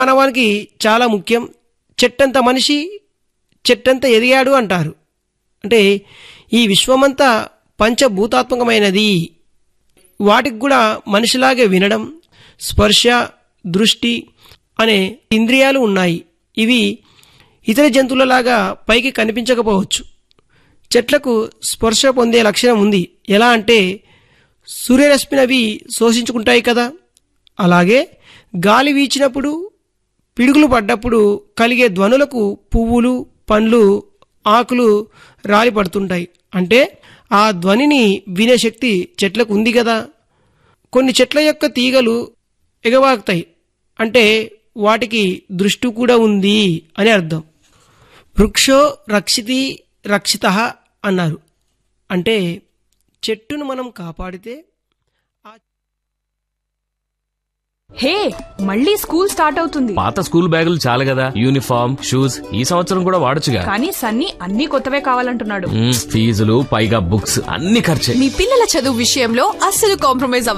మానవానికి చాలా ముఖ్యం చెట్టంత మనిషి చెట్టంత ఎదిగాడు అంటారు అంటే ఈ విశ్వమంతా పంచభూతాత్మకమైనది వాటికి కూడా మనిషిలాగే వినడం స్పర్శ దృష్టి అనే ఇంద్రియాలు ఉన్నాయి ఇవి ఇతర జంతువులలాగా పైకి కనిపించకపోవచ్చు చెట్లకు స్పర్శ పొందే లక్షణం ఉంది ఎలా అంటే సూర్యరశ్మిని అవి శోషించుకుంటాయి కదా అలాగే గాలి వీచినప్పుడు పిడుగులు పడ్డప్పుడు కలిగే ధ్వనులకు పువ్వులు పండ్లు ఆకులు రాలి పడుతుంటాయి అంటే ఆ ధ్వనిని వినే శక్తి చెట్లకు ఉంది కదా కొన్ని చెట్ల యొక్క తీగలు ఎగవాకుతాయి అంటే వాటికి దృష్టి కూడా ఉంది అని అర్థం వృక్షో రక్షితి రక్షిత అన్నారు అంటే చెట్టును మనం కాపాడితే హే మళ్ళీ స్కూల్ స్టార్ట్ అవుతుంది పాత స్కూల్ బ్యాగులు చాలు కదా యూనిఫామ్ షూస్ ఈ సంవత్సరం కూడా వాడొచ్చుగా కానీ సన్నీ అన్ని కొత్తవే కావాలంటున్నాడు మ్మ్, ఫీజులు పైగా బుక్స్ అన్ని ఖర్చే మీ పిల్లల చదువు విషయంలో అస్సలు కాంప్రమైజ్ అవ్వకండి